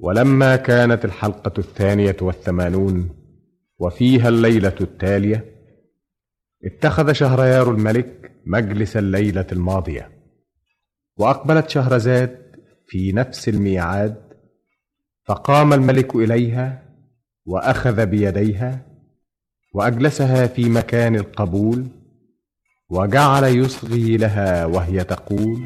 ولما كانت الحلقة الثانية والثمانون وفيها الليلة التالية اتخذ شهريار الملك مجلس الليلة الماضية وأقبلت شهرزاد في نفس الميعاد فقام الملك إليها وأخذ بيديها وأجلسها في مكان القبول وجعل يصغي لها وهي تقول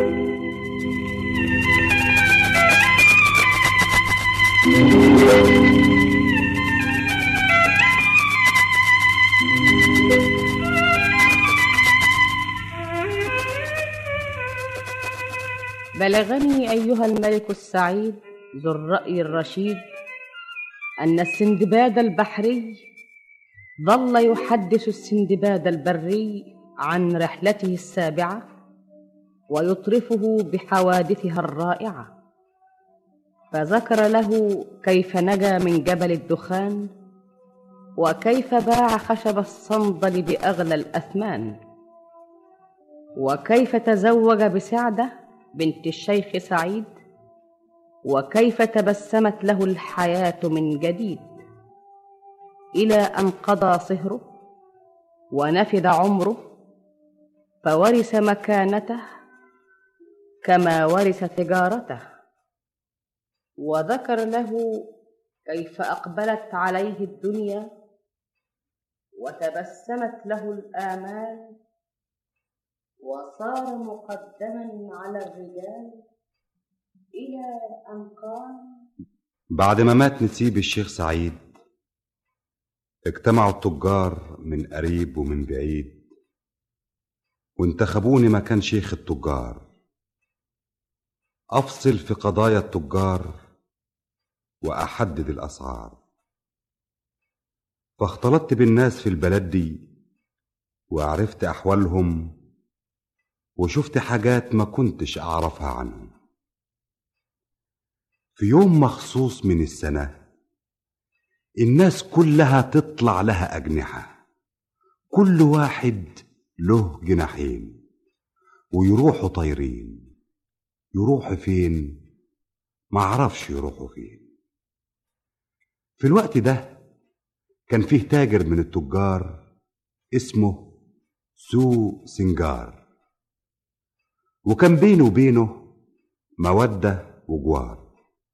بلغني أيها الملك السعيد ذو الرأي الرشيد أن السندباد البحري ظل يحدث السندباد البري عن رحلته السابعة ويطرفه بحوادثها الرائعة فذكر له كيف نجا من جبل الدخان وكيف باع خشب الصندل بأغلى الأثمان وكيف تزوج بسعده بنت الشيخ سعيد وكيف تبسمت له الحياه من جديد الى ان قضى صهره ونفد عمره فورث مكانته كما ورث تجارته وذكر له كيف اقبلت عليه الدنيا وتبسمت له الامال وصار مقدما على الرجال إلى أن قال بعد ما مات نسيب الشيخ سعيد اجتمعوا التجار من قريب ومن بعيد وانتخبوني مكان شيخ التجار أفصل في قضايا التجار وأحدد الأسعار فاختلطت بالناس في البلد دي وعرفت أحوالهم وشفت حاجات ما كنتش أعرفها عنهم في يوم مخصوص من السنة الناس كلها تطلع لها أجنحة كل واحد له جناحين ويروحوا طايرين يروحوا فين معرفش يروحوا فين في الوقت ده كان فيه تاجر من التجار اسمه سو سنجار وكان بينه وبينه مودة وجوار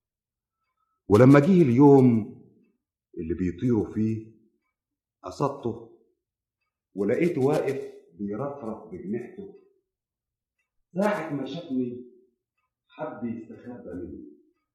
ولما جه اليوم اللي بيطيروا فيه قصدته ولقيته واقف بيرفرف بجناحته ساعة ما شافني حب يستخبى مني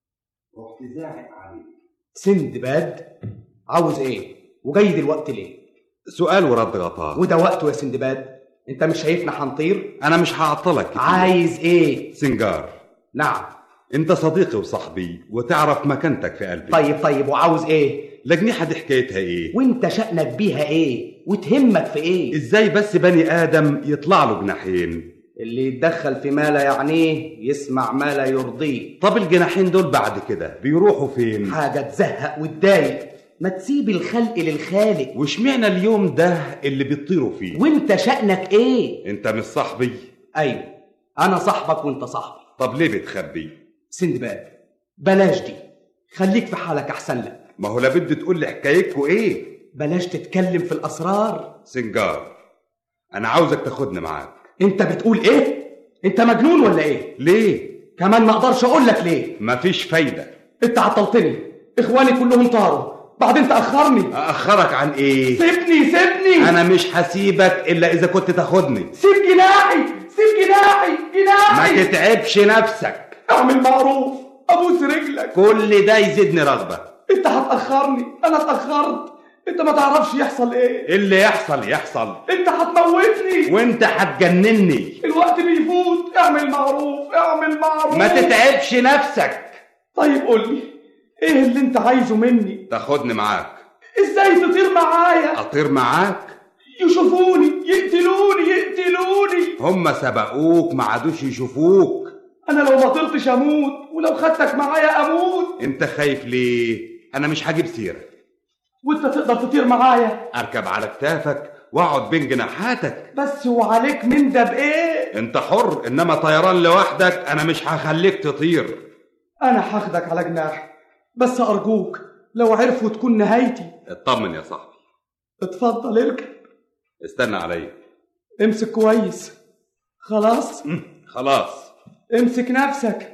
رحت زاعق عليه سندباد عاوز ايه وجاي دلوقتي ليه سؤال ورد غطاء وده وقته يا سندباد انت مش شايفنا هنطير انا مش هعطلك كتير. عايز ايه سنجار نعم انت صديقي وصاحبي وتعرف مكانتك في قلبي طيب طيب وعاوز ايه الأجنحة دي حكايتها ايه وانت شأنك بيها ايه وتهمك في ايه ازاي بس بني ادم يطلع له جناحين اللي يتدخل في ما لا يعنيه يسمع ما لا يرضيه طب الجناحين دول بعد كده بيروحوا فين حاجة تزهق وتضايق ما تسيب الخلق للخالق واشمعنى اليوم ده اللي بيطيروا فيه وانت شأنك ايه انت مش صاحبي ايوه انا صاحبك وانت صاحبي طب ليه بتخبي سندباد بلاش دي خليك في حالك احسن لك ما هو لابد تقول لي حكايتكوا ايه بلاش تتكلم في الاسرار سنجار انا عاوزك تاخدني معاك انت بتقول ايه انت مجنون ولا ايه ليه كمان ما اقدرش اقول لك ليه مفيش فايده انت عطلتني اخواني كلهم طاروا بعدين تاخرني اخرك عن ايه سيبني سيبني انا مش هسيبك الا اذا كنت تاخدني سيب جناحي سيب جناحي جناحي ما تتعبش نفسك اعمل معروف ابوس رجلك كل ده يزيدني رغبه انت هتاخرني انا اتاخرت انت ما تعرفش يحصل ايه اللي يحصل يحصل انت هتموتني وانت هتجنني الوقت بيفوت اعمل معروف اعمل معروف ما تتعبش نفسك طيب قول لي ايه اللي انت عايزه مني تاخدني معاك ازاي تطير معايا اطير معاك يشوفوني يقتلوني يقتلوني هم سبقوك ما عادوش يشوفوك انا لو ما طرتش اموت ولو خدتك معايا اموت انت خايف ليه انا مش هجيب سيره وانت تقدر تطير معايا اركب على كتافك واقعد بين جناحاتك بس وعليك من ده بايه انت حر انما طيران لوحدك انا مش هخليك تطير انا هاخدك على جناحي بس ارجوك لو عرفوا تكون نهايتي اطمن يا صاحبي اتفضل اركب استنى عليا امسك كويس خلاص خلاص امسك نفسك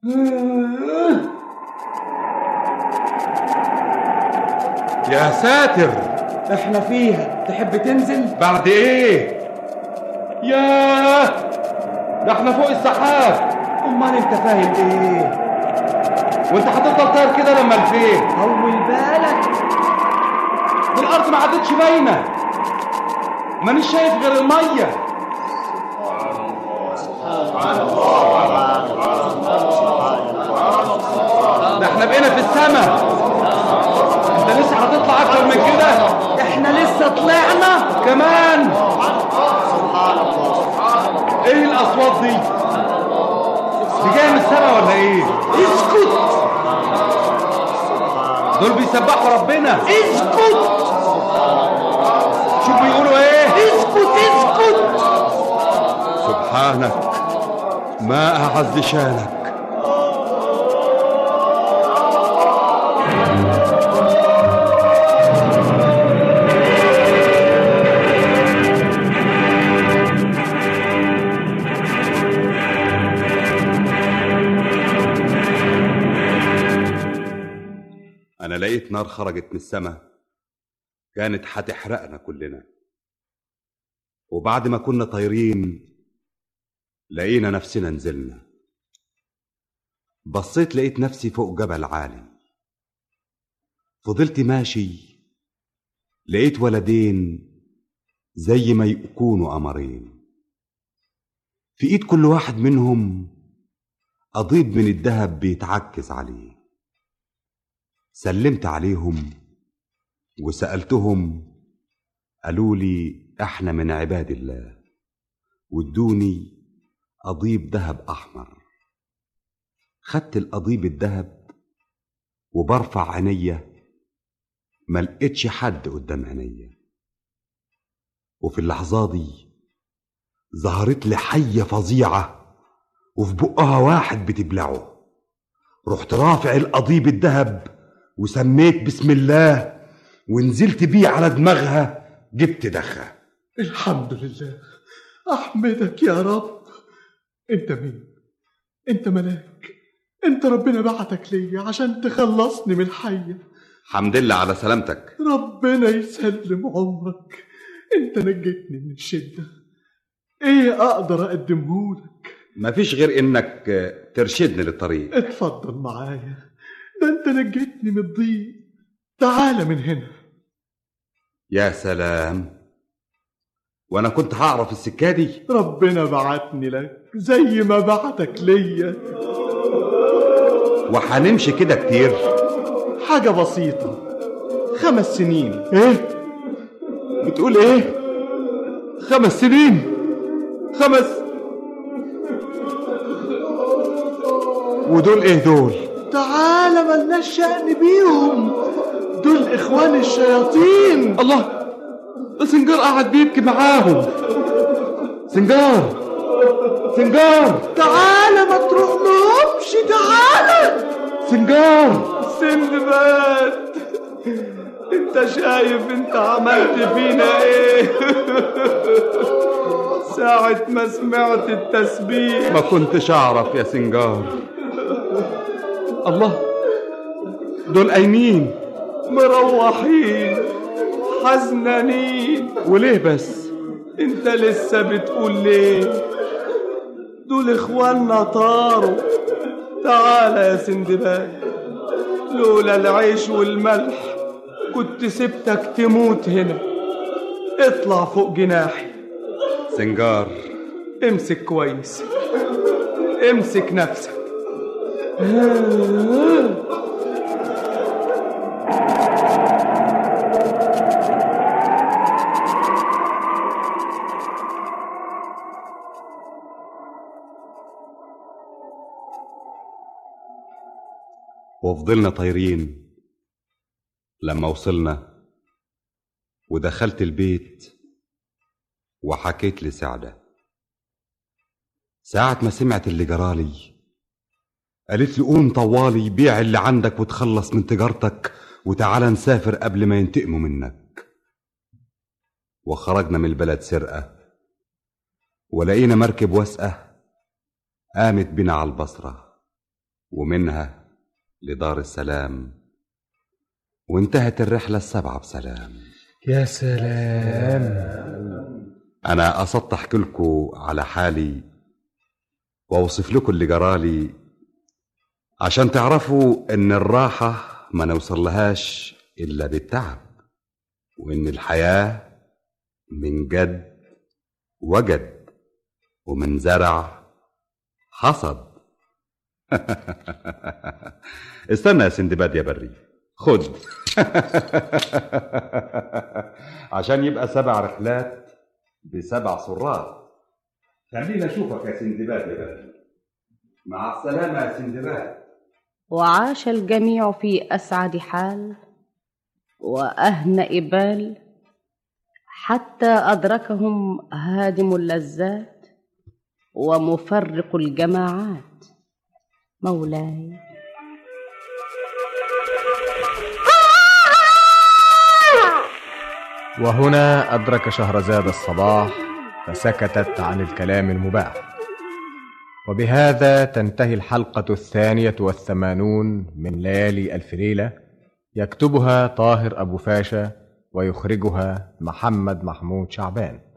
يا ساتر احنا فيها تحب تنزل بعد ايه ياه ده احنا فوق السحاب امال انت فاهم ايه وانت هتفضل طاير كده لما لفين طول بالك دي الارض ما عادتش باينه مانيش شايف غير الميه ده احنا بقينا في السماء انت لسه هتطلع اكتر من كده احنا لسه طلعنا كمان ايه الاصوات دي دي جايه من السماء ولا ايه اسكت دول بيسبحوا ربنا اسكت شوف بيقولوا ايه اسكت اسكت سبحانك ما أعز شانك أنا لقيت نار خرجت من السماء كانت هتحرقنا كلنا وبعد ما كنا طايرين لقينا نفسنا نزلنا بصيت لقيت نفسي فوق جبل عالي فضلت ماشي لقيت ولدين زي ما يكونوا قمرين في ايد كل واحد منهم قضيب من الذهب بيتعكس عليه سلمت عليهم وسألتهم قالوا لي احنا من عباد الله وادوني قضيب ذهب احمر خدت القضيب الذهب وبرفع عينيا ما لقيتش حد قدام عينيا وفي اللحظة دي ظهرت لي حية فظيعة وفي بقها واحد بتبلعه رحت رافع القضيب الذهب وسميت بسم الله ونزلت بيه على دماغها جبت دخة الحمد لله احمدك يا رب انت مين انت ملاك انت ربنا بعتك ليا عشان تخلصني من الحيه حمد لله على سلامتك ربنا يسلم عمرك انت نجيتني من الشده ايه اقدر اقدمهولك مفيش غير انك ترشدني للطريق اتفضل معايا ده انت نجيتني من الضيق تعال من هنا يا سلام وانا كنت هعرف السكه دي ربنا بعتني لك زي ما بعتك ليا وهنمشي كده كتير حاجة بسيطة خمس سنين ايه بتقول ايه خمس سنين خمس ودول ايه دول تعالى ملناش شأن بيهم دول اخوان الشياطين الله ده سنجار قاعد بيبكي معاهم سنجار سنجار تعالى ما تروح لهمش تعالى سنجار سندباد انت شايف انت عملت فينا ايه ساعة ما سمعت التسبيح ما كنتش اعرف يا سنجار الله دول قايمين مروحين حزنانين وليه بس انت لسه بتقول ليه دول اخواننا طاروا تعالى يا سندباد لولا العيش والملح كنت سبتك تموت هنا اطلع فوق جناحي سنجار امسك كويس امسك نفسك وفضلنا طايرين لما وصلنا ودخلت البيت وحكيت لسعدة ساعة ما سمعت اللي جرالي قالت لي قوم طوالي بيع اللي عندك وتخلص من تجارتك وتعالى نسافر قبل ما ينتقموا منك وخرجنا من البلد سرقة ولقينا مركب واسقة قامت بنا على البصرة ومنها لدار السلام وانتهت الرحلة السبعة بسلام يا سلام أنا قصدت أحكي لكم على حالي وأوصف لكم اللي جرالي عشان تعرفوا إن الراحة ما نوصل لهاش إلا بالتعب وإن الحياة من جد وجد ومن زرع حصد استنى يا سندباد يا بري خد عشان يبقى سبع رحلات بسبع سرات خلينا اشوفك يا سندباد يا بري مع السلامة يا سندباد وعاش الجميع في أسعد حال وأهنأ بال حتى أدركهم هادم اللذات ومفرق الجماعات مولاي وهنا أدرك شهرزاد الصباح فسكتت عن الكلام المباح وبهذا تنتهي الحلقة الثانية والثمانون من ليالي ألف ليلة يكتبها طاهر أبو فاشا ويخرجها محمد محمود شعبان